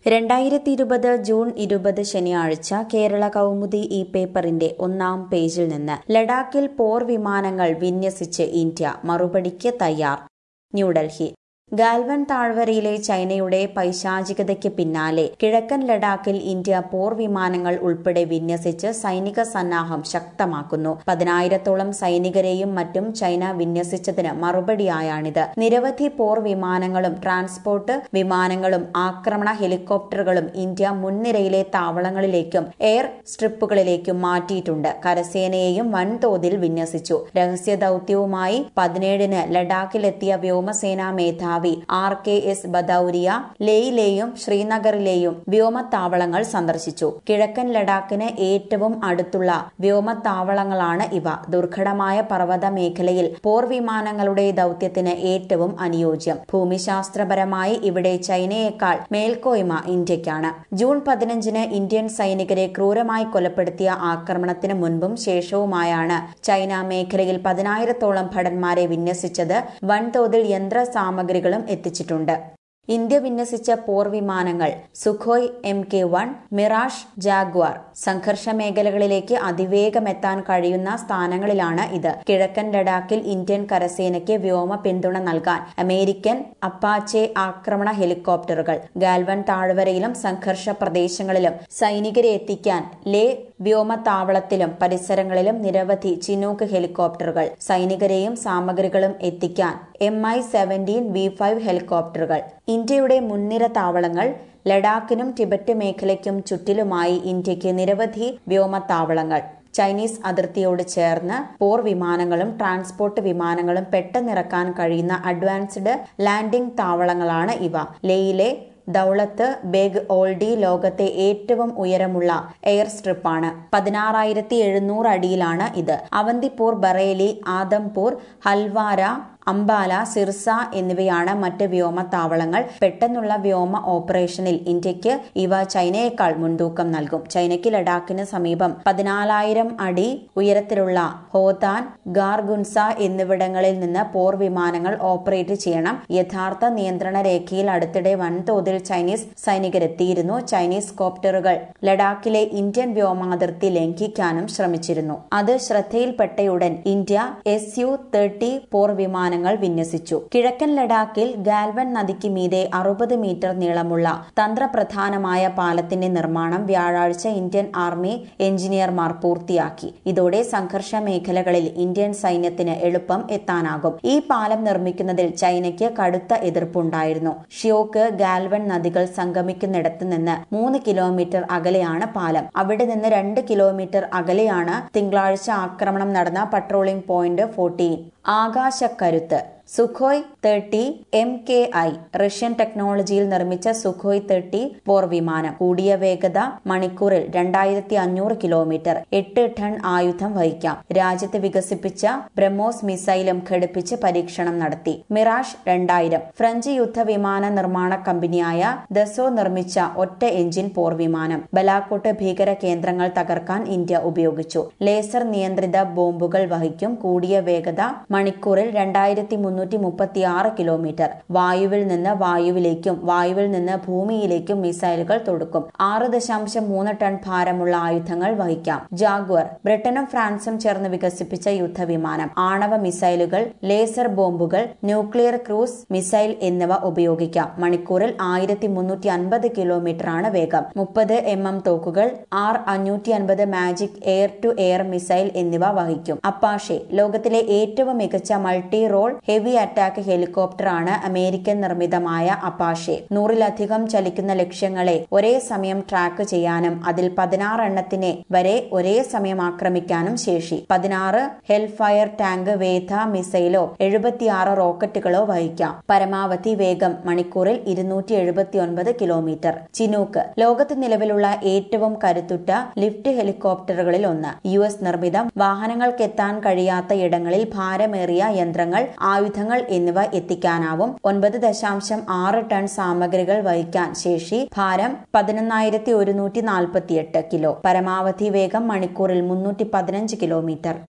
രണ്ടായിരത്തി ഇരുപത് ജൂൺ ഇരുപത് ശനിയാഴ്ച കേരള കൗമുദി ഈ പേപ്പറിന്റെ ഒന്നാം പേജിൽ നിന്ന് ലഡാക്കിൽ പോർ വിമാനങ്ങൾ വിന്യസിച്ച് ഇന്ത്യ മറുപടിക്ക് തയ്യാർ ന്യൂഡൽഹി ഗാൽവൻ താഴ്വരയിലെ ചൈനയുടെ പൈശാചികതയ്ക്ക് പിന്നാലെ കിഴക്കൻ ലഡാക്കിൽ ഇന്ത്യ പോർ വിമാനങ്ങൾ ഉൾപ്പെടെ വിന്യസിച്ച് സൈനിക സന്നാഹം ശക്തമാക്കുന്നു പതിനായിരത്തോളം സൈനികരെയും മറ്റും ചൈന വിന്യസിച്ചതിന് മറുപടിയായാണിത് നിരവധി പോർ വിമാനങ്ങളും ട്രാൻസ്പോർട്ട് വിമാനങ്ങളും ആക്രമണ ഹെലികോപ്റ്ററുകളും ഇന്ത്യ മുൻനിരയിലെ താവളങ്ങളിലേക്കും എയർ സ്ട്രിപ്പുകളിലേക്കും മാറ്റിയിട്ടുണ്ട് കരസേനയെയും വൻതോതിൽ വിന്യസിച്ചു രഹസ്യ ദൌത്യവുമായി പതിനേഴിന് ലഡാക്കിലെത്തിയ വ്യോമസേനാ മേധാവി മേധാവി ആർ കെ എസ് ബദൌരിയ ലേയിലെയും ശ്രീനഗറിലെയും വ്യോമത്താവളങ്ങൾ സന്ദർശിച്ചു കിഴക്കൻ ലഡാക്കിന് ഏറ്റവും അടുത്തുള്ള വ്യോമത്താവളങ്ങളാണ് ഇവ ദുർഘടമായ പർവ്വത മേഖലയിൽ പോർ വിമാനങ്ങളുടെ ദൌത്യത്തിന് ഏറ്റവും അനുയോജ്യം ഭൂമിശാസ്ത്രപരമായി ഇവിടെ ചൈനയേക്കാൾ മേൽക്കോയ്മ ഇന്ത്യക്കാണ് ജൂൺ പതിനഞ്ചിന് ഇന്ത്യൻ സൈനികരെ ക്രൂരമായി കൊലപ്പെടുത്തിയ ആക്രമണത്തിന് മുൻപും ശേഷവുമായാണ് ചൈന മേഖലയിൽ പതിനായിരത്തോളം ഭടന്മാരെ വിന്യസിച്ചത് വൻതോതിൽ യന്ത്ര സാമഗ്രികളും എത്തിച്ചിട്ടുണ്ട് ഇന്ത്യ വിന്യസിച്ച പോർ വിമാനങ്ങൾ Sukhoi M K one Mirage Jaguar സംഘർഷ മേഖലകളിലേക്ക് അതിവേഗമെത്താൻ കഴിയുന്ന സ്ഥാനങ്ങളിലാണ് ഇത് കിഴക്കൻ ലഡാക്കിൽ ഇന്ത്യൻ കരസേനയ്ക്ക് വ്യോമ പിന്തുണ നൽകാൻ അമേരിക്കൻ അപ്പാച്ചെ ആക്രമണ ഹെലികോപ്റ്ററുകൾ ഗാൽവൻ താഴ്വരയിലും സംഘർഷ പ്രദേശങ്ങളിലും സൈനികരെ എത്തിക്കാൻ ലേ വ്യോമത്താവളത്തിലും പരിസരങ്ങളിലും നിരവധി ചിനൂക്ക് ഹെലികോപ്റ്ററുകൾ സൈനികരെയും സാമഗ്രികളും എത്തിക്കാൻ M I seventeen V five ഹെലികോപ്റ്ററുകൾ ഇന്ത്യയുടെ മുൻനിര താവളങ്ങൾ ലഡാക്കിനും ടിബറ്റ് മേഖലയ്ക്കും ചുറ്റിലുമായി ഇന്ത്യക്ക് നിരവധി വ്യോമത്താവളങ്ങൾ ചൈനീസ് അതിർത്തിയോട് ചേർന്ന് പോർ വിമാനങ്ങളും ട്രാൻസ്പോർട്ട് വിമാനങ്ങളും പെട്ടെന്നിറക്കാൻ കഴിയുന്ന അഡ്വാൻസ്ഡ് ലാൻഡിംഗ് താവളങ്ങളാണ് ഇവ ലേയിലെ ദൌളത്ത് ബേഗ് ഓൾഡി ലോകത്തെ ഏറ്റവും ഉയരമുള്ള എയർ സ്ട്രിപ്പാണ് പതിനാറായിരത്തി എഴുന്നൂറ് അടിയിലാണ് ഇത് അവന്തിപ്പൂർ ബറേലി ആദംപൂർ ഹൽവാര അംബാല സിർസ എന്നിവയാണ് മറ്റ് വ്യോമത്താവളങ്ങൾ പെട്ടെന്നുള്ള വ്യോമ ഓപ്പറേഷനിൽ ഇന്ത്യക്ക് ഇവ ചൈനയേക്കാൾ മുൻതൂക്കം നൽകും ചൈനയ്ക്ക് ലഡാക്കിന് സമീപം പതിനാലായിരം അടി ഉയരത്തിലുള്ള ഹോതാൻ ഗാർഗുൻസ എന്നിവിടങ്ങളിൽ നിന്ന് പോർ വിമാനങ്ങൾ ഓപ്പറേറ്റ് ചെയ്യണം യഥാർത്ഥ നിയന്ത്രണ രേഖയിൽ അടുത്തിടെ വൻതോതിൽ ചൈനീസ് സൈനികരെത്തിയിരുന്നു ചൈനീസ് കോപ്റ്ററുകൾ ലഡാക്കിലെ ഇന്ത്യൻ വ്യോമാതിർത്തി ലംഘിക്കാനും ശ്രമിച്ചിരുന്നു അത് ശ്രദ്ധയിൽപ്പെട്ടയുടൻ ഇന്ത്യ എസ് യു തേർട്ടി പോർ വിമാനം വിമാനങ്ങൾ വിന്യസിച്ചു കിഴക്കൻ ലഡാക്കിൽ ഗാൽവൻ നദിക്ക് മീതെ അറുപത് മീറ്റർ നീളമുള്ള തന്ത്രപ്രധാനമായ പാലത്തിന്റെ നിർമ്മാണം വ്യാഴാഴ്ച ഇന്ത്യൻ ആർമി എഞ്ചിനീയർമാർ പൂർത്തിയാക്കി ഇതോടെ സംഘർഷ മേഖലകളിൽ ഇന്ത്യൻ സൈന്യത്തിന് എളുപ്പം എത്താനാകും ഈ പാലം നിർമ്മിക്കുന്നതിൽ ചൈനയ്ക്ക് കടുത്ത എതിർപ്പുണ്ടായിരുന്നു ഷിയോക്ക് ഗാൽവൻ നദികൾ സംഗമിക്കുന്നിടത്ത് നിന്ന് മൂന്ന് കിലോമീറ്റർ അകലെയാണ് പാലം അവിടെ നിന്ന് രണ്ട് കിലോമീറ്റർ അകലെയാണ് തിങ്കളാഴ്ച ആക്രമണം നടന്ന പട്രോളിംഗ് പോയിന്റ് ഫോർട്ടീൻ ആകാശക്കരുത്ത് Sukhoi thirty M K I Russian ടെക്നോളജിയിൽ നിർമ്മിച്ച സുഖോയ് തേർട്ടി പോർ വിമാനം കൂടിയ വേഗത മണിക്കൂറിൽ രണ്ടായിരത്തി അഞ്ഞൂറ് കിലോമീറ്റർ എട്ട് ടൺ ആയുധം വഹിക്കാം രാജ്യത്ത് വികസിപ്പിച്ച ബ്രഹ്മോസ് മിസൈലും ഘടിപ്പിച്ച് പരീക്ഷണം നടത്തി മിറാഷ് രണ്ടായിരം ഫ്രഞ്ച് യുദ്ധവിമാന നിർമ്മാണ കമ്പനിയായ ദസോ നിർമ്മിച്ച ഒറ്റ എഞ്ചിൻ പോർ വിമാനം ബലാക്കോട്ട് ഭീകര കേന്ദ്രങ്ങൾ തകർക്കാൻ ഇന്ത്യ ഉപയോഗിച്ചു ലേസർ നിയന്ത്രിത ബോംബുകൾ വഹിക്കും കൂടിയ വേഗത മണിക്കൂറിൽ രണ്ടായിരത്തി മുന്നൂറ്റി മുപ്പത്തി ആറ് കിലോമീറ്റർ വായുവിൽ നിന്ന് വായുവിലേക്കും വായുവിൽ നിന്ന് ഭൂമിയിലേക്കും മിസൈലുകൾ തൊടുക്കും ആറ് ദശാംശം മൂന്ന് ടൺ ഭാരമുള്ള ആയുധങ്ങൾ വഹിക്കാം ജാഗ്വർ ബ്രിട്ടനും ഫ്രാൻസും ചേർന്ന് വികസിപ്പിച്ച യുദ്ധവിമാനം ആണവ മിസൈലുകൾ ലേസർ ബോംബുകൾ ന്യൂക്ലിയർ ക്രൂസ് മിസൈൽ എന്നിവ ഉപയോഗിക്കാം മണിക്കൂറിൽ ആയിരത്തി മുന്നൂറ്റി അൻപത് കിലോമീറ്റർ ആണ് വേഗം മുപ്പത് എം എം തോക്കുകൾ ആർ അഞ്ഞൂറ്റി അൻപത് Magic air to air missile എന്നിവ വഹിക്കും അപ്പാഷെ ലോകത്തിലെ ഏറ്റവും മികച്ച multi role heavy attack helicopter ആണ് അമേരിക്കൻ നിർമ്മിതമായ അപ്പാഷെ നൂറിലധികം ചലിക്കുന്ന ലക്ഷ്യങ്ങളെ ഒരേ സമയം ട്രാക്ക് ചെയ്യാനും അതിൽ പതിനാറ് എണ്ണത്തിനെ വരെ ഒരേ സമയം ആക്രമിക്കാനും ശേഷി പതിനാറ് ഹെൽഫയർ ടാങ്ക് വേധ മിസൈലോ എഴുപത്തിയാറ് റോക്കറ്റുകളോ വഹിക്കാം പരമാവധി വേഗം മണിക്കൂറിൽ ഇരുന്നൂറ്റി എഴുപത്തിയൊൻപത് കിലോമീറ്റർ ചിനൂക്ക് ലോകത്ത് നിലവിലുള്ള ഏറ്റവും കരുത്തുറ്റ ലിഫ്റ്റ് ഹെലികോപ്റ്ററുകളിൽ ഒന്ന് യു എസ് നിർമ്മിതം വാഹനങ്ങൾക്കെത്താൻ കഴിയാത്ത ഇടങ്ങളിൽ ഭാരമേറിയ യന്ത്രങ്ങൾ ആയുധങ്ങൾ എന്നിവ എത്തിക്കാനാവും ഒൻപത് ദശാംശം ആറ് ടൺ സാമഗ്രികൾ വഹിക്കാൻ ശേഷി ഭാരം പതിനൊന്നായിരത്തി ഒരുന്നൂറ്റി നാൽപ്പത്തിയെട്ട് കിലോ പരമാവധി വേഗം മണിക്കൂറിൽ മുന്നൂറ്റി പതിനഞ്ച് കിലോമീറ്റർ